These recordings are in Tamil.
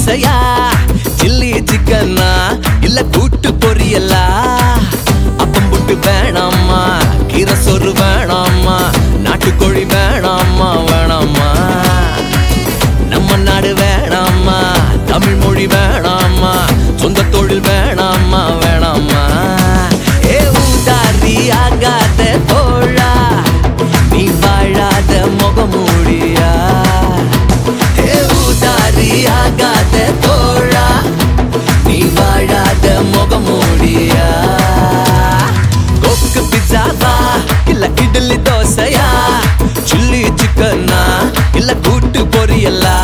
தோசையா சில்லி சிக்கனா இல்ல கூட்டு பொரியலா அப்பம் புட்டு வேணாமா கீரை சோறு வேணாமா நாட்டுக்கோழி வேணாமா வேணாமா நம்ம நாடு வேணாமா தமிழ் மொழி வேணாமா சொந்த தொழில் வேணாமா வேணாமா ஏ ஊதாரி ஆகாத தோழா நீ வாழாத முகமூடியா ஏ ஊதாரி ஆகாத தோழா நீ வாழாத முகமூடியா கொக்கு பிச்சாவா இல்ல இட்லி தோசையா சில்லி சிக்கனா இல்ல கூட்டு பொரியலா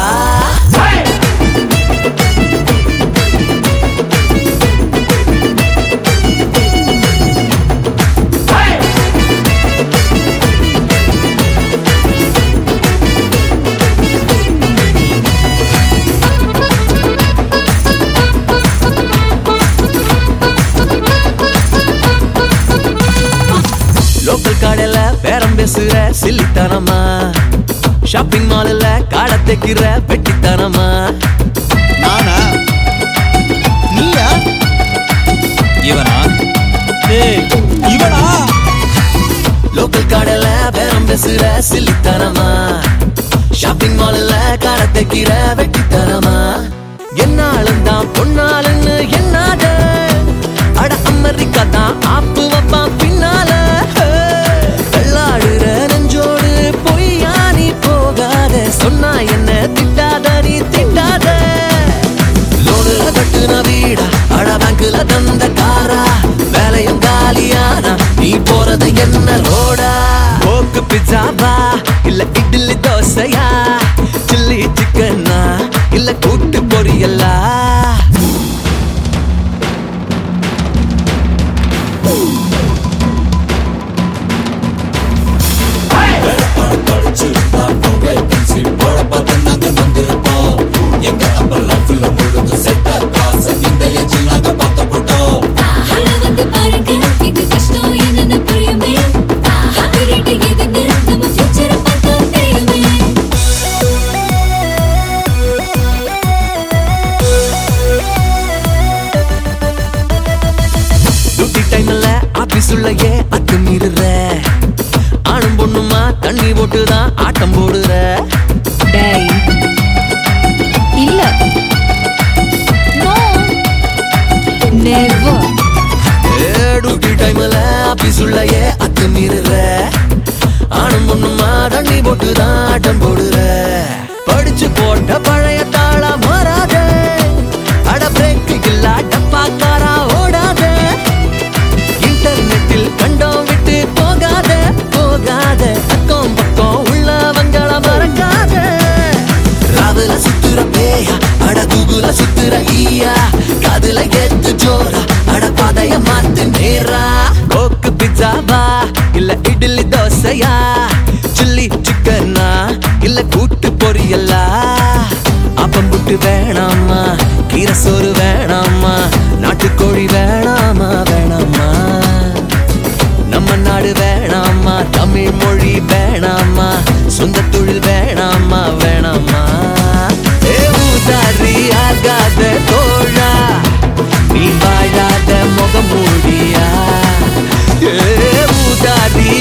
லோக்கல் கடையில பேரம் பேசுற சில்லித்தனமா ஷாப்பிங் மால்ல காடை தைக்கிற வெட்டித்தனமா நானா நீயா இவனா ஏய் இவனா லோக்கல் கடையில பேரம் பேசுற சில்லித்தனமா ஷாப்பிங் மால்ல காடை தைக்கிற வெட்டித்தனமா என்னாலும் தான் பொன்னாலுன்னு என்னாத அட அமெரிக்கா தான் ஆப்பு வப்பான் பின்னால வெள்ளாடுற நெஞ்சோடு பொய்யா நீ போகாத சொன்னா என்ன திட்டாத நீ திட்டாத லோடுல கட்டுன வீடா அட பேங்க்ல தந்த காரா வேலையும் காலியானா நீ போறது என்ன ரோடா போக்கு பிச்சாவா இல்ல இட்லி தோசையா சில்லி சிக்கனா இல்ல கூட்டு பொரியலா ஹல வந்து பாருங்க இது கஷ்டம் என்னன்னு புரியுமே ஹாப்பி ரேட் எதுன்னு நம்ம ஃபியூச்சரை பார்த்தா தெரியுமே டியூட்டி டைம்ல ஆபீஸ் உள்ளயே அத்து மீறுற ஆணும் பொண்ணுமா தண்ணி போட்டுதான் ஆட்டம் போடுற டேய் இல்ல நோ நெவர் டியூட்டி டைம்ல ஆபீஸ் உள்ளயே அத்து மீறுற ஆணும் பொண்ணுமா தண்ணி போட்டுதான் ஆட்டம் போடுற படிச்சு போட்ட பழைய தாள மாறாத அட பிரேக்கு இல்லா டப்பாக்காரா ஓடாத இன்டர்நெட்டில் கண்டோம் விட்டு போகாத போகாத அக்கம் பக்கம் உள்ளவங்கள மறக்காத ராவுல சுத்துற பேயா அட தூகுல சுத்துற ஈயா காதுல ஏத்து ஜோரா அட பாதைய மாத்து நேரா கோக்கு பிச்சாவா இல்ல இட்லி தோசையா சில்லி சிக்கனா இல்ல கூட்டு பொரியலா அப்பம் புட்டு வேணாமா கீரை சோறு வேணாமா நாட்டுக்கோழி வேணாமா வேணாமா நம்ம நாடு வேணாமா தமிழ் மொழி வேணாமா சொந்த தொழில் வேணாமா வேணாமா ஏ ஊதாரி ஆகாத தோழா நீ வாழாத முகமூடியா ஏ ஊதாரி